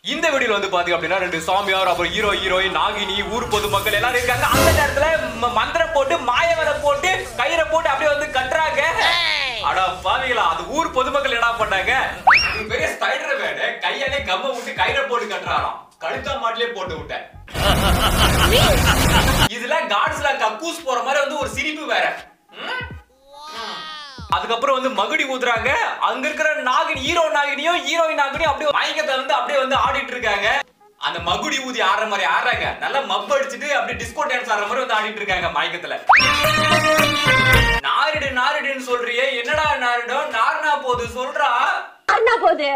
இந்த வீடியோல வந்து பாத்தீங்க அப்படின்னா ரெண்டு சாமியார் அப்புறம் ஹீரோ ஹீரோயின் நாகினி ஊர் பொதுமக்கள் எல்லாரும் இருக்காங்க அந்த நேரத்துல ம- மந்திரம் போட்டு மாயவரை போட்டு கயிறை போட்டு அப்படியே வந்து கட்டுறாங்க அட பாவீங்களா அது ஊர் பொதுமக்கள் என்ன பண்ணாங்க இது பெரிய ஸ்பைடர் மேனு கையாலே கம்ம விட்டு கயிறை போட்டு கட்டுறாராம் கழுத்தா மாட்டிலே போட்டு விட்டேன் இதுல காட்ஸ்ல கக்கூஸ் போற மாதிரி வந்து ஒரு சிரிப்பு வேற ம்? அதுக்கப்புறம் வந்து மகுடி ஊத்துறாங்க அங்க இருக்கிற நாகினி ஹீரோ நாகினியும் ஹீரோயின் நாகினியும் அப்படியே மயக்கத்தை வந்து அப்படியே வந்து ஆடிட்டு இருக்காங்க அந்த மகுடி ஊதி ஆடுற மாதிரி ஆடுறாங்க நல்லா மப் அடிச்சுட்டு அப்படியே டிஸ்கோ டான்ஸ் ஆடுற மாதிரி வந்து ஆடிட்டு இருக்காங்க மயக்கத்துல நாரிடு நாரிடுன்னு சொல்றியே என்னடா நாரிடும் நார்னா போது சொல்றா அண்ணா போகுது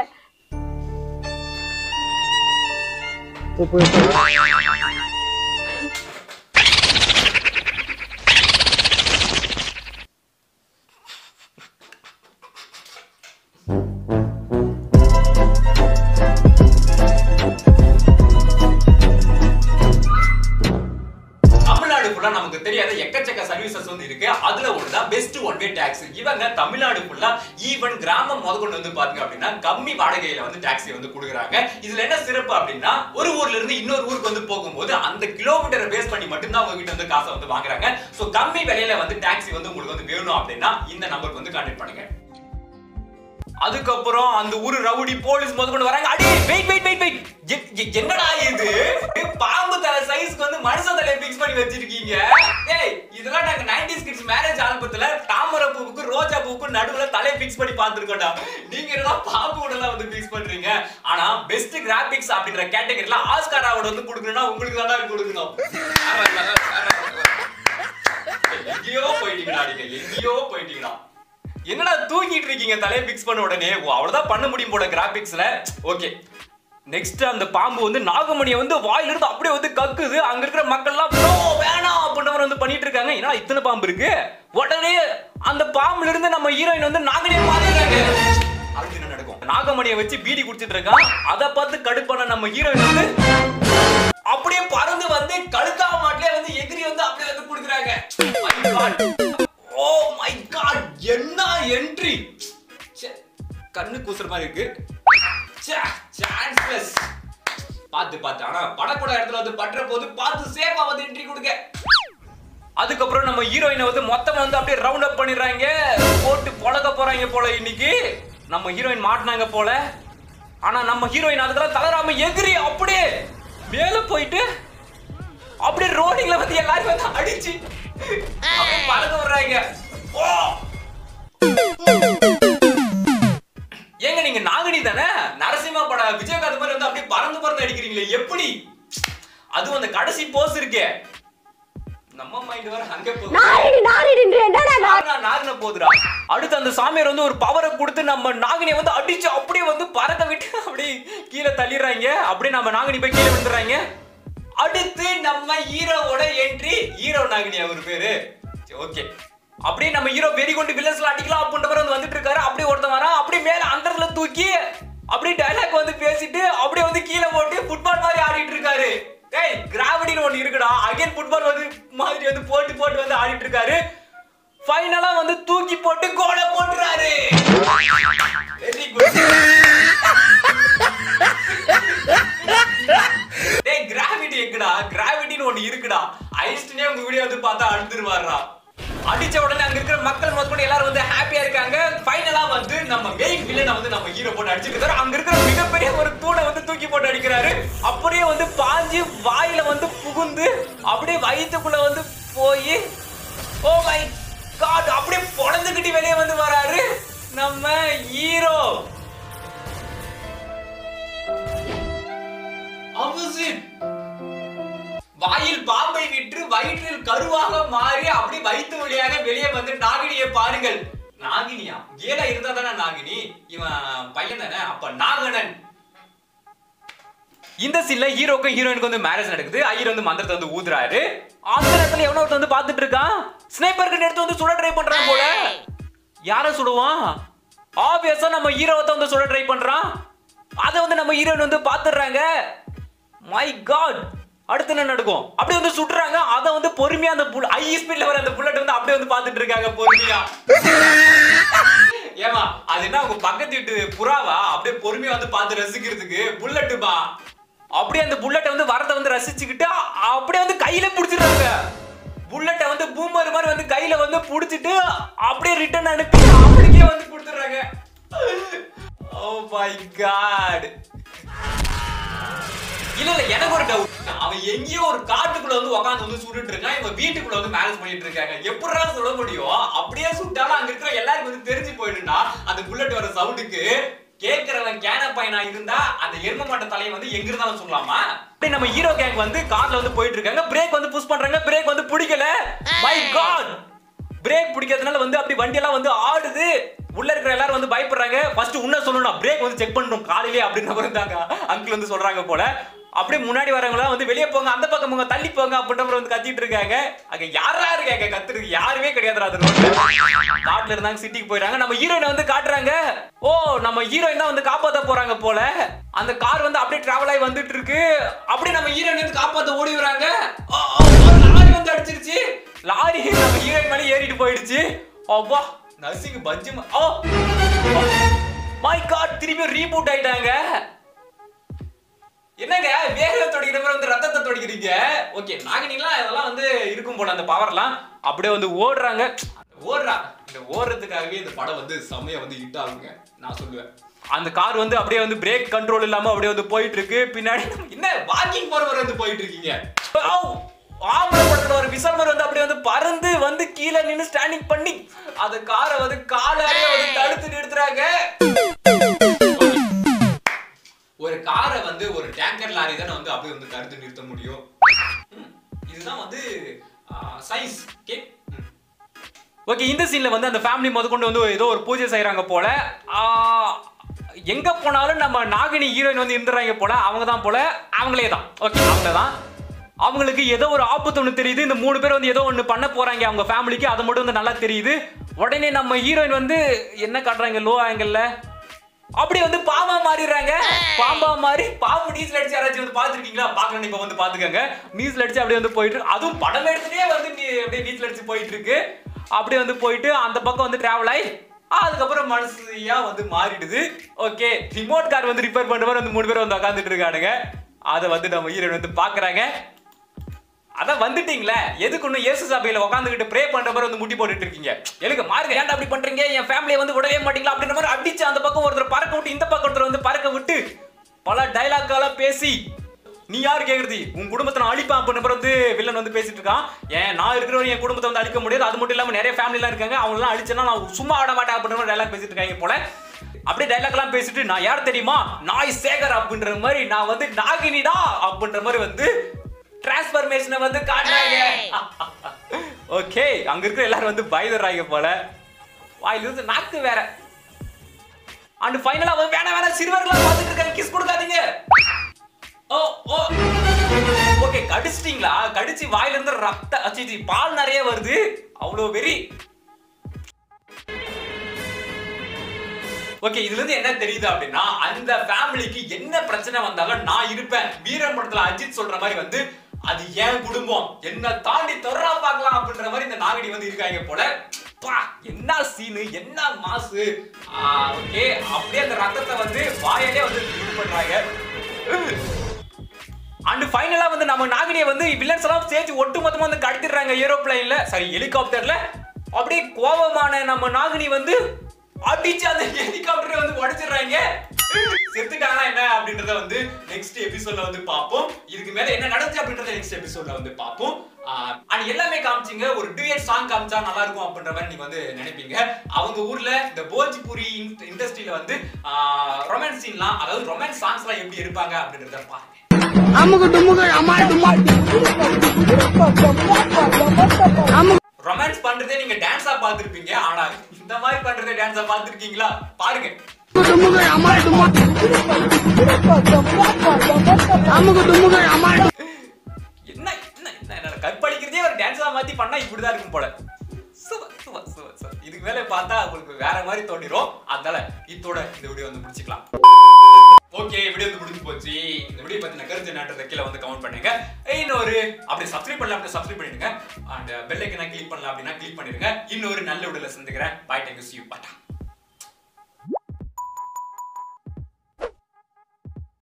தமிழ்நாடு ஃபுல்லா நமக்கு தெரியாத எக்கச்சக்க சர்வீசஸ் வந்து இருக்கு அதுல ஒண்ணுதான் பெஸ்ட் ஒன் வே டாக்ஸி இவங்க தமிழ்நாடு ஃபுல்லா ஈவன் கிராமம் முதற்கொண்டு வந்து பாத்தீங்க அப்படின்னா கம்மி வாடகையில வந்து டாக்ஸி வந்து கொடுக்குறாங்க இதுல என்ன சிறப்பு அப்படின்னா ஒரு ஊர்ல இருந்து இன்னொரு ஊருக்கு வந்து போகும்போது அந்த கிலோமீட்டரை பேஸ் பண்ணி மட்டும்தான் அவங்க கிட்ட வந்து காசை வந்து வாங்குறாங்க சோ கம்மி விலையில வந்து டாக்ஸி வந்து உங்களுக்கு வந்து வேணும் அப்படின்னா இந்த நம்பருக்கு வந்து கான்டாக்ட் பண்ணுங்க அதுக்கப்புறம் அந்த ஊரு ரவுடி போலீஸ் முதற்கொண்டு வராங்க அடி வெயிட் வெயிட் வெயிட் வெயிட் என்னடா இது பாம்பு தலை சைஸ்க்கு வந்து மனுஷ தலையை பிக்ஸ் பண்ணி வச்சிருக்கீங்க ஏய் இதெல்லாம் நாங்க 90s கிட்ஸ் மேரேஜ் ஆல்பத்துல தாமரை பூவுக்கு ரோஜா பூவுக்கு நடுவுல தலையை பிக்ஸ் பண்ணி பார்த்திருக்கோம்டா நீங்க என்னடா பாம்பு உடலாம் வந்து பிக்ஸ் பண்றீங்க ஆனா பெஸ்ட் கிராபிக்ஸ் அப்படின்ற கேட்டகரியில ஆஸ்கார் அவார்டு வந்து கொடுக்கணும்னா உங்களுக்கு தான் கொடுக்கணும் எங்கேயோ போயிட்டீங்கடா நீங்க எங்கேயோ போயிட்டீங்கடா என்னடா தூங்கிட்டு இருக்கீங்க தலையை பிக்ஸ் பண்ண உடனே ஓ அவ்வளவுதான் பண்ண முடியும் போல கிராபிக்ஸ்ல ஓகே நெக்ஸ்ட் அந்த பாம்பு வந்து நாகமணியை வந்து வாயில இருந்து அப்படியே வந்து கக்குது அங்க இருக்கிற மக்கள்லாம் ப்ரோ வேணாம் அப்படின்றவர் வந்து பண்ணிட்டு இருக்காங்க ஏன்னா இத்தனை பாம்பு இருக்கு உடனே அந்த பாம்புல இருந்து நம்ம ஹீரோயின் வந்து நாகமணியை மாத்திடுறாங்க அடுத்து என்ன நடக்கும் நாகமணியை வச்சு பீடி குடிச்சிட்டு இருக்கான் அதை பார்த்து கடுப்பான நம்ம ஹீரோயின் வந்து அப்படியே பறந்து வந்து கழுத்தா மாட்டிலே வந்து எகிரி வந்து அப்படியே வந்து கொடுக்குறாங்க ஓ மை காட் என்ன என்ட்ரி கண்ணு கூசுற மாதிரி இருக்கு சான்ஸ்லெஸ் பார்த்து பார்த்து ஆனா படக்கூட இடத்துல வந்து பண்ற போது பார்த்து சேஃபா வந்து என்ட்ரி கொடுங்க அதுக்கப்புறம் நம்ம ஹீரோயினை வந்து மொத்தமா வந்து அப்படியே ரவுண்ட் அப் பண்ணிடுறாங்க போட்டு பொழக்க போறாங்க போல இன்னைக்கு நம்ம ஹீரோயின் மாட்டினாங்க போல ஆனா நம்ம ஹீரோயின் அதுக்கெல்லாம் தளராம எகிரி அப்படியே மேல போயிட்டு அப்படியே ரோடிங்ல வந்து எல்லாரும் வந்து அடிச்சு அப்படியே பறக்க விடுறாங்க ஓ ஏங்க நீங்க நாகினி தானே நரசிம்மா பட விஜயகாந்த் மாதிரி வந்து அப்படியே பறந்து பறந்து அடிக்கிறீங்களே எப்படி அதுவும் அந்த கடைசி போஸ் இருக்கே நம்ம மைண்ட் வர அங்க போகுது நாரிடி நாரிடின்ற என்னடா நான் நாகனா நாகன போதுடா அடுத்து அந்த சாமியார் வந்து ஒரு பவரை கொடுத்து நம்ம நாகினியை வந்து அடிச்சு அப்படியே வந்து பறக்க விட்டு அப்படியே கீழே தள்ளிடுறாங்க அப்படியே நம்ம நாகினி போய் கீழே விழுந்துறாங்க அடுத்து நம்ம ஹீரோவோட என்ட்ரி ஹீரோ நாகினி அவர் பேரு ஓகே அப்படியே நம்ம ஹீரோ வெறி கொண்டு வில்லன்ஸ்ல அடிக்கலாம் அப்படின்றவர் வந்து வந்துட்டு இருக்காரு அப்படியே ஒருத்தன் வரான் அப்படியே மேல அந்தரத்துல தூக்கி அப்படியே டைலாக் வந்து பேசிட்டு அப்படியே வந்து கீழே போட்டு ஃபுட்பால் மாதிரி ஆடிட்டு இருக்காரு டேய் கிராவிட்டின்னு ஒண்ணு இருக்குடா அகைன் ஃபுட்பால் வந்து மாதிரி வந்து போட்டு போட்டு வந்து ஆடிட்டு இருக்காரு ஃபைனலா வந்து தூக்கி போட்டு கோலை போட்டுறாரு வெரி குட் டேய் கிராவிட்டி எங்கடா கிராவிட்டின்னு ஒண்ணு இருக்குடா ஐஸ்டனே உங்க வீடியோ வந்து பார்த்தா அழுந்துருவாரா அடிச்ச உடனே அங்க இருக்கிற மக்கள் முதற்கொண்டு எல்லாரும் வந்து ஹாப்பியா இருக்காங்க ஃபைனலா வந்து நம்ம மெயின் வில்லனை வந்து நம்ம ஹீரோ போட்டு அடிச்சிருக்காரு அங்க இருக்கிற மிகப்பெரிய ஒரு தூணை வந்து தூக்கி போட்டு அடிக்கிறாரு அப்படியே வந்து பாஞ்சு வாயில வந்து புகுந்து அப்படியே வயித்துக்குள்ள வந்து போய் ஓ மை காட் அப்படியே பொழந்துக்கிட்டு வெளியே வந்து வராரு நம்ம ஹீரோ ஆப்போசிட் வாயில் பாம்பை விற்று வயிற்றில் கருவாக மாறி அப்படி வயிற்று வழியாக வெளியே வந்து நாகினியை பாருங்கள் நாகினியா ஏடா இருந்தா தானே நாகினி இவன் பையன் தானே அப்ப நாகனன் இந்த சீன்ல ஹீரோக்கும் ஹீரோயினுக்கு வந்து மேரேஜ் நடக்குது ஐயர் வந்து மந்திரத்தை வந்து ஊதுறாரு அந்த நேரத்துல எவனோ ஒருத்தன் வந்து பார்த்துட்டு இருக்கான் ஸ்னைப்பர் கன் எடுத்து வந்து சுட ட்ரை பண்றான் போல யார சுடுவான் ஆப்வியஸா நம்ம ஹீரோவை தான் வந்து சுட ட்ரை பண்றான் அதை வந்து நம்ம ஹீரோயின் வந்து பாத்துடுறாங்க மை காட் அடுத்து என்ன நடக்கும் அப்படியே வந்து சுட்டுறாங்க அதை வந்து பொறுமையா அந்த புல் ஹை ஸ்பீட்ல வர அந்த புல்லட் வந்து அப்படியே வந்து பார்த்துட்டு இருக்காங்க பொறுமையா ஏமா அது என்ன உங்க பக்கத்து வீட்டு புறாவா அப்படியே பொறுமையா வந்து பார்த்து ரசிக்கிறதுக்கு புல்லட்டுமா அப்படியே அந்த புல்லட்டை வந்து வரத வந்து ரசிச்சுக்கிட்டு அ- அப்படியே வந்து கையில புடிச்சிடுறாங்க புல்லட்டை வந்து பூமர் மாதிரி வந்து கையில வந்து புடிச்சிட்டு அப்படியே ரிட்டர்ன் அனுப்பி அப்படியே வந்து கொடுத்துறாங்க ஓ மை காட் இல்ல இல்ல எனக்கு ஒரு டவுட் அவன் எங்கேயோ ஒரு காட்டுக்குள்ள வந்து உட்காந்து வந்து சுட்டுட்டு இருக்கான் இவன் வீட்டுக்குள்ள வந்து மேரேஜ் பண்ணிட்டு இருக்காங்க எப்படிடா சொல்ல முடியும் அப்படியே சுட்டாலும் அங்க இருக்கிற எல்லாருக்கும் வந்து தெரிஞ்சு போயிடும்னா அந்த புல்லட் வர சவுண்டுக்கு கேக்குறவன் கேன பையனா இருந்தா அந்த எரும மாட்ட தலையை வந்து எங்க இருந்தாலும் சொல்லலாமா அப்படியே நம்ம ஹீரோ கேங் வந்து கார்ல வந்து போயிட்டு இருக்காங்க பிரேக் வந்து புஷ் பண்றாங்க பிரேக் வந்து பிடிக்கல மை காட் பிரேக் பிடிக்கிறதுனால வந்து அப்படி வண்டி எல்லாம் வந்து ஆடுது உள்ள இருக்கிற எல்லாரும் வந்து பயப்படுறாங்க ஃபர்ஸ்ட் உன்ன சொல்லணும் பிரேக் வந்து செக் பண்ணணும் காலையிலே அப்படின்னு இருந்தாங்க அங்கிள் வந்து சொல்றாங்க போல அப்படியே முன்னாடி வரவங்க வந்து வெளியே போங்க அந்த பக்கம் போங்க தள்ளி போங்க அப்படின்ற மாதிரி வந்து கத்திட்டு இருக்காங்க அங்க யாரா இருக்காங்க கத்துறது யாருமே கிடையாது அது ரோட்ல காட்டுல இருந்தாங்க சிட்டிக்கு போயிடுறாங்க நம்ம ஹீரோயினை வந்து காட்டுறாங்க ஓ நம்ம ஹீரோயின் தான் வந்து காப்பாத்த போறாங்க போல அந்த கார் வந்து அப்படியே டிராவல் ஆகி வந்துட்டு இருக்கு அப்படியே நம்ம ஹீரோயின் வந்து காப்பாத்த ஓடி வராங்க ஓ, ஓ, ஒரு லாரி வந்து அடிச்சிருச்சு லாரி நம்ம ஹீரோயின் மேலே ஏறிட்டு போயிடுச்சு அப்பா நர்சிங் பஞ்சு ம- ஓ மை காட் திரும்பி ரீபூட் ஆயிட்டாங்க என்னங்க வேர்வை தொடிக்கிற மாதிரி வந்து ரத்தத்தை தொடிக்கிறீங்க ஓகே நாகினிலாம் இதெல்லாம் வந்து இருக்கும் போல அந்த பவர்லாம் அப்படியே வந்து ஓடுறாங்க ஓடுறா இந்த ஓடுறதுக்காகவே இந்த படம் வந்து செம்மையா வந்து ஹிட் ஆகுங்க நான் சொல்லுவேன் அந்த கார் வந்து அப்படியே வந்து பிரேக் கண்ட்ரோல் இல்லாம அப்படியே வந்து போயிட்டு இருக்கு பின்னாடி என்ன வாக்கிங் போறவர் வந்து போயிட்டு இருக்கீங்க ஆ, ஆம்பளை படத்துல ஒரு விசல்மர் வந்து அப்படியே வந்து பறந்து வந்து கீழே நின்னு ஸ்டாண்டிங் பண்ணி அந்த காரை வந்து காலாலே வந்து தடுத்து நிறுத்துறாங்க ஒரு காரை வந்து ஒரு டேங்கர் லாரி தானே வந்து அப்படியே வந்து தடுத்து நிறுத்த முடியும் ம், இதுதான் வந்து சயின்ஸ் ஓகே ஓகே இந்த சீன்ல வந்து அந்த ஃபேமிலி முதற்கொண்டு வந்து ஏதோ ஒரு பூஜை செய்றாங்க போல ஆ, எங்க போனாலும் நம்ம நாகினி ஹீரோயின் வந்து இருந்துறாங்க போல அவங்க தான் போல அவங்களே தான் ஓகே அவங்க தான் அவங்களுக்கு ஏதோ ஒரு ஆபத்து ஒன்று தெரியுது இந்த மூணு பேர் வந்து ஏதோ ஒன்று பண்ண போறாங்க அவங்க ஃபேமிலிக்கு அது மட்டும் வந்து நல்லா தெரியுது உடனே நம்ம ஹீரோயின் வந்து என்ன காட்டுறாங்க லோ ஆங்கிள் அப்படியே வந்து பாம்பா மாறிடுறாங்க பாம்பா மாறி பாம்பு நீஸ்ல அடிச்சு யாராச்சும் வந்து பாத்துருக்கீங்களா பாக்கணும் இப்ப வந்து பாத்துக்கோங்க நீஸ்ல அடிச்சு அப்படியே வந்து போயிட்டு இருக்கு. அதுவும் படம் எடுத்துட்டே வந்து நீ- அப்படியே நீஸ்ல அடிச்சு போயிட்டு இருக்கு அப்படியே வந்து போயிட்டு அந்த பக்கம் வந்து டிராவல் ஆகி அதுக்கப்புறம் மனசுயா வந்து மாறிடுது ஓகே ரிமோட் கார் வந்து ரிப்பேர் பண்ற மாதிரி வந்து மூணு பேர் வந்து உட்காந்துட்டு இருக்கானுங்க அதை வந்து நம்ம ஹீரோயின் வந்து பாக்குறாங்க அதான் வந்துட்டீங்களே எதுக்கு ஒண்ணு இயேசு சபையில உட்காந்துக்கிட்டு ப்ரே பண்ற மாதிரி வந்து முட்டி போட்டுட்டு இருக்கீங்க எனக்கு மாறுங்க ஏன்டா அப்படி பண்றீங்க என் ஃபேமிலியை வந்து விடவே மாட்டீங்களா அப்படின்ற மாதிரி அடிச்சு அந்த பக்கம் ஒருத்தர் பறக்க விட்டு இந்த பக்கம் ஒருத்தர் வந்து பறக்க விட்டு பல டைலாக்கால பேசி நீ யாரு கேக்குறது உன் குடும்பத்தை நான் அழிப்பேன் அப்படின்ற மாதிரி வந்து வில்லன் வந்து பேசிட்டு இருக்கான் ஏன் நான் இருக்கிறவங்க என் குடும்பத்தை வந்து அழிக்க முடியாது அது மட்டும் இல்லாம நிறைய ஃபேமிலி எல்லாம் இருக்காங்க அவங்க எல்லாம் அழிச்சேன்னா நான் சும்மா ஆட மாட்டேன் அப்படின்ற மாதிரி டைலாக் பேசிட்டு இருக்காங்க போல அப்படியே டைலாக் எல்லாம் பேசிட்டு நான் யார் தெரியுமா நாய் சேகர் அப்படின்ற மாதிரி நான் வந்து நாகினிடா அப்படின்ற மாதிரி வந்து டிரான்ஸ்பர்மேஷனை வந்து காட்டுறாங்க ஓகே அங்க இருக்கிற எல்லாரும் வந்து பயந்துடுறாங்க போல வாயில இருந்து நாக்கு வேற அண்ட் ஃபைனலா வந்து வேணா வேணா சிறுவர்களா பார்த்துட்டு இருக்காங்க கிஸ் கொடுக்காதீங்க ஓ ஓ ஓகே கடிச்சிட்டீங்களா கடிச்சு வாயில இருந்து ரத்த அச்சிச்சி பால் நிறைய வருது அவ்வளோ வெறி ஓகே இதுல இருந்து என்ன தெரியுது அப்படின்னா அந்த ஃபேமிலிக்கு என்ன பிரச்சனை வந்தாலும் நான் இருப்பேன் வீரன் படத்துல அஜித் சொல்ற மாதிரி வந்து அது என் குடும்பம் என்ன தாண்டி தொடரா பார்க்கலாம் அப்படின்ற மாதிரி இந்த நாகடி வந்து இருக்காங்க போல பா என்ன சீனு என்ன மாசு ஓகே அப்படியே அந்த ரத்தத்தை வந்து வாயிலே வந்து இது பண்றாங்க அண்ட் ஃபைனலா வந்து நம்ம நாகினியை வந்து வில்லன்ஸ் எல்லாம் சேர்த்து ஒட்டு மொத்தமா வந்து கடத்திடுறாங்க ஏரோப்ளைன்ல சாரி ஹெலிகாப்டர்ல அப்படியே கோபமான நம்ம நாகினி வந்து அடிச்சு அந்த ஹெலிகாப்டரை வந்து உடைச்சிடுறாங்க செத்துட்டாங்கன்னா என்ன அப்படின்றத வந்து நெக்ஸ்ட் எபிசோட்ல வந்து பார்ப்போம் இதுக்கு மேல என்ன நடந்துச்சு அப்படின்றத நெக்ஸ்ட் எபிசோட்ல வந்து பார்ப்போம் அண்ட் எல்லாமே காமிச்சிங்க ஒரு டூயட் சாங் காமிச்சா நல்லா இருக்கும் அப்படின்ற மாதிரி நீங்க வந்து நினைப்பீங்க அவங்க ஊர்ல இந்த போஜ்புரி இண்டஸ்ட்ரியில வந்து ரொமான்ஸ் சீன்லாம் அதாவது ரொமான்ஸ் சாங்ஸ்லாம் எப்படி எடுப்பாங்க அப்படின்றத பாருங்க அமுகு டுமுகு அமால் டுமால் அமுகு ரொமான்ஸ் பண்றதே நீங்க டான்ஸா பார்த்திருப்பீங்க ஆனா இந்த மாதிரி பண்றதே டான்ஸா பார்த்திருக்கீங்களா பாருங்க டுமுகு அமால் டுமால் அமுகு டுமுகு அமால் என்ன என்ன என்ன என்ன கற்பழிக்கிறதே ஒரு டான்ஸா மாத்தி பண்ணா இப்படிதான் இருக்கும் போல சூப்பர் சூப்பர் சூப்பர் சூப்பர் இதுக்கு மேல பார்த்தா உங்களுக்கு வேற மாதிரி தோணிரும் அதனால இதோட இந்த வீடியோ வந்து முடிச்சுக்கலாம் ஓகே வீடியோ வந்து முடிஞ்சு போச்சு இந்த வீடியோ பத்தின கருத்து என்னன்றத கீழே வந்து கமெண்ட் பண்ணுங்க இன்னொரு அப்படி சப்ஸ்கிரைப் பண்ணல அப்படி சப்ஸ்கிரைப் பண்ணிடுங்க அண்ட் பெல் ஐக்கனை கிளிக் பண்ணல அப்படின்னா கிளிக் பண்ணிடுங்க இன்னொரு நல்ல வீடியோல சந்திக்கிறேன் பை டேங்க் யூ பாட்டா